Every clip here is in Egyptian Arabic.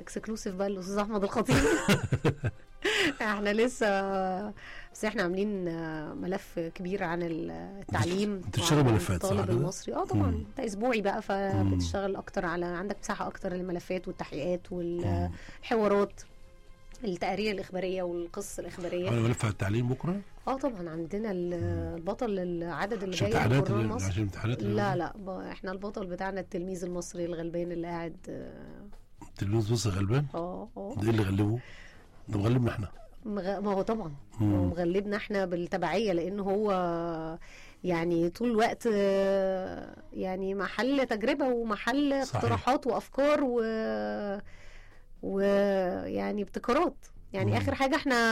اكسكلوسيف بقى الاستاذ احمد الخطيب احنا لسه بس احنا عاملين آه، ملف كبير عن التعليم انت بتشتغل وعن ملفات، صح الطالب كده؟ المصري اه طبعا مم. انت اسبوعي بقى فبتشتغل اكتر على عندك مساحه اكتر للملفات والتحقيقات والحوارات التقارير الاخباريه والقصص الاخباريه انا ملف على التعليم بكره اه طبعا عندنا ال- البطل العدد اللي عشان جاي من امتحانات القرآن ال- مصر عشان امتحانات ال- لا لا ب- احنا البطل بتاعنا التلميذ المصري الغلبان اللي قاعد اه التلميذ بص غلبان اه آه. ده ايه اللي غلبه؟ ده مغلبنا احنا مغ... ما هو طبعا مم. هو مغلبنا احنا بالتبعيه لان هو يعني طول الوقت آه، يعني محل تجربه ومحل صحيح. اقتراحات وافكار و ويعني ابتكارات يعني مم. اخر حاجه احنا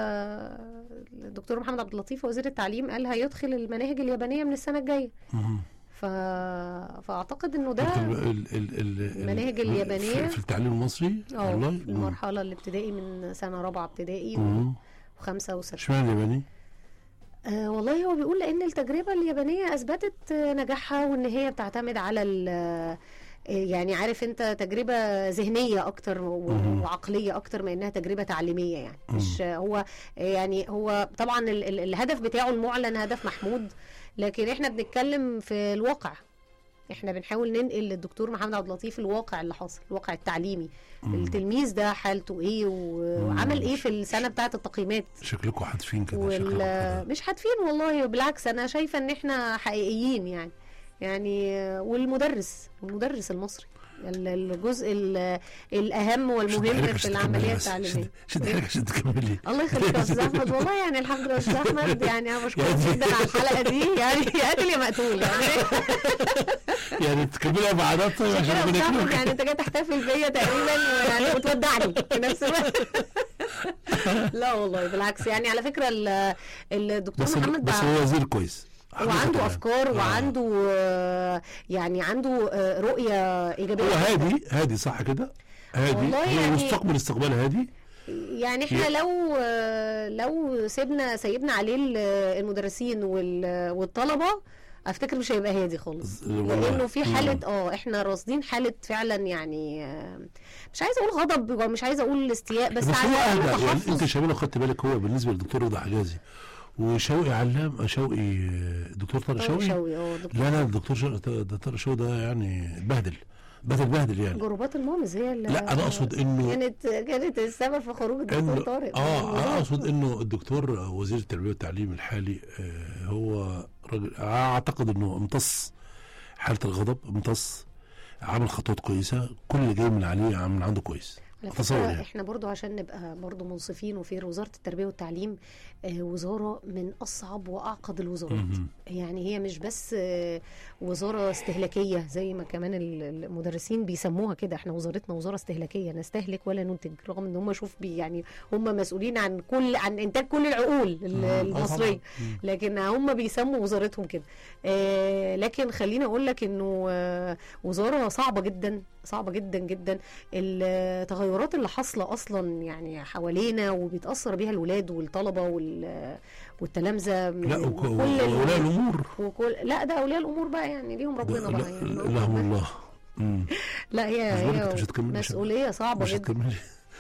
الدكتور محمد عبد اللطيف وزير التعليم قال هيدخل المناهج اليابانيه من السنه الجايه مم. ف... فاعتقد انه ده ال- ال- ال- ال- المناهج ال- اليابانية. في, في التعليم المصري اه والله في المرحله الابتدائي من سنه رابعه ابتدائي مم. وخمسه وسته اشمعنى الياباني؟ آه والله هو بيقول لان التجربه اليابانيه اثبتت آه، نجاحها وان هي بتعتمد على ال- آه، يعني عارف انت تجربه ذهنيه اكتر و- مهم. وعقليه اكتر ما انها تجربه تعليميه يعني مم. مش آه، هو آه، يعني هو طبعا ال- ال- الهدف بتاعه المعلن هدف محمود لكن احنا بنتكلم في الواقع احنا بنحاول ننقل للدكتور محمد عبد اللطيف الواقع اللي حاصل الواقع التعليمي مم. التلميذ ده حالته ايه و- وعمل ايه في السنه بتاعه التقييمات شكلكم حادفين كده شكلكم وال... كده. مش حاتفين والله بالعكس انا شايفه ان احنا حقيقيين يعني يعني والمدرس المدرس المصري ال- الجزء ال- الاهم شد والمهم حيلك في عشان العمليه تكملي بس. التعليميه شد- شد حيلك عشان تكملي الله يخليك يا استاذ احمد والله يعني الحمد لله يا استاذ احمد يعني انا بشكرك يعني- جدا على الحلقه دي يعني يا قاتل يا مقتول يعني يعني تكملي اربع عادات طيب عشان كده يا ربنا استاذ احمد يكرمك يعني انت جاي تحتفل بيا تقريبا يعني وتودعني في نفس الوقت لا والله بالعكس يعني على فكره ال- الدكتور بس محمد بس بع- هو وزير كويس حقيقة وعنده يعني. افكار آه. وعنده آه، يعني عنده آه، رؤيه ايجابيه هو هادي هادي صح كده؟ هادي والله هو يعني- مستقبل استقبال هادي يعني احنا لو آه، لو سيبنا سيبنا عليه ال- المدرسين وال- والطلبه افتكر مش هيبقى هادي خالص والله. لانه في مم. حاله اه احنا راصدين حاله فعلا يعني آه، مش عايزه اقول غضب ومش عايزه اقول استياء بس, بس هو على اهدى الاقل يعني تحفظ انت شباب لو خدت بالك هو بالنسبه للدكتور رضا حجازي وشوقي علام شوقي الدكتور طارق طارق شوقي شوقي اه دكتور لا لا الدكتور شو... ده طارق شوقي ده يعني اتبهدل بهدل بهدل يعني جروبات المامز هي اللي لا انا اقصد انه كانت كانت السبب في خروج الدكتور انه طارق اه انا اقصد انه الدكتور وزير التربيه والتعليم الحالي آه هو راجل اعتقد انه امتص حاله الغضب امتص عمل خطوات كويسه كل اللي جاي من عليه من عنده كويس على اتصور فكرة يعني احنا برضو عشان نبقى برضو منصفين وفير وزارة التربية والتعليم آه، وزارة من أصعب وأعقد الوزارات مهم. يعني هي مش بس آه، وزارة استهلاكية زي ما كمان ال- المدرسين بيسموها كده احنا وزارتنا وزارة استهلاكية نستهلك ولا ننتج رغم ان هم شوف بي يعني هم مسؤولين عن كل عن انتاج كل العقول ال- مم. آه المصرية طبعاً. مم. لكن هم بيسموا وزارتهم كده آه لكن خليني اقول لك انه آه وزاره صعبه جدا صعبه جدا جدا التغيرات اللي حاصله اصلا يعني حوالينا وبيتاثر بيها الولاد والطلبه وال- والتلامذه من لا وك- كل واولياء الامور وكل لا ده اولياء الامور بقى يعني ليهم ده- ربنا لا- بقى يعني لهم الله مم. لا هي مش بقولك هي أنت مش هتكملي عشان- مسؤوليه صعبه مش جدا هتكملي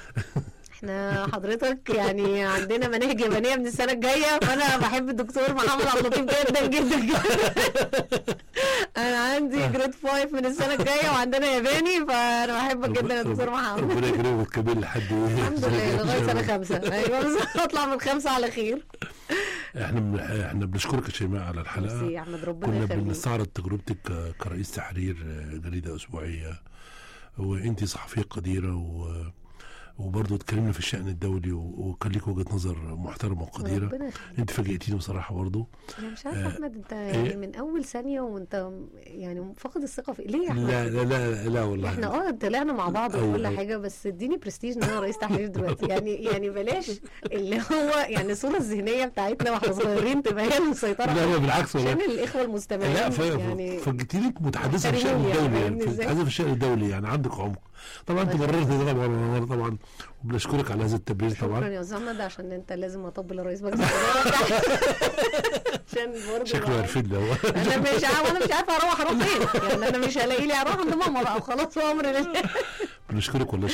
احنا حضرتك يعني عندنا مناهج يابانيه من السنه الجايه فانا بحب الدكتور محمد عبد اللطيف جدا جدا جدا انا عندي جريد فايف من السنه الجايه وعندنا ياباني فانا بحبك جدا يا دكتور محمد ربنا يكرمك وتكمل لحد الحمد لله لغايه سنه خمسه ايوه بس اطلع من خمسه على خير احنا من احنا بنشكرك يا شيماء على ميرسي الحلقه يا احمد ربنا كنا يخليك بنستعرض تجربتك ك- كرئيس تحرير جريده اسبوعيه وانت صحفيه قديره و وبرضه اتكلمنا في الشأن الدولي و- وكان ليك وجهة نظر محترمة وقديرة ربنا يخليك انت فاجئتيني بصراحة برضه انا مش عارفه آه، احمد انت يعني إيه؟ من اول ثانيه وانت يعني فاقد الثقه في ليه يا احمد لا لا لا لا والله احنا اه طلعنا مع بعض أيوة، وكل أيوة. حاجه بس اديني برستيج ان انا رئيس تحرير دلوقتي يعني يعني بلاش اللي هو يعني الصوره الذهنيه بتاعتنا واحنا صغيرين تبقى هي المسيطره لا لا بالعكس والله عشان الاخوه المستمعين لا ف- يعني فجيتيلك متحدثه في الشأن محترمين يعني، الدولي يعني فاهمني إزاي؟ متحدثه في الشأن الدولي يعني عندك عمق طبعا انت بررت ده طبعا طبعا وبنشكرك على هذا التبرير شكرا طبعا يا استاذ احمد عشان انت لازم اطبل الرئيس مجلس الاداره بتاعك. عشان برضه شكله بقى- هيرفدنا هو انا مش عارفه انا مش عارفه اروح اروح فين يعني انا مش هلاقي لي اروح عند ماما بقى وخلاص وامر لله بنشكرك والله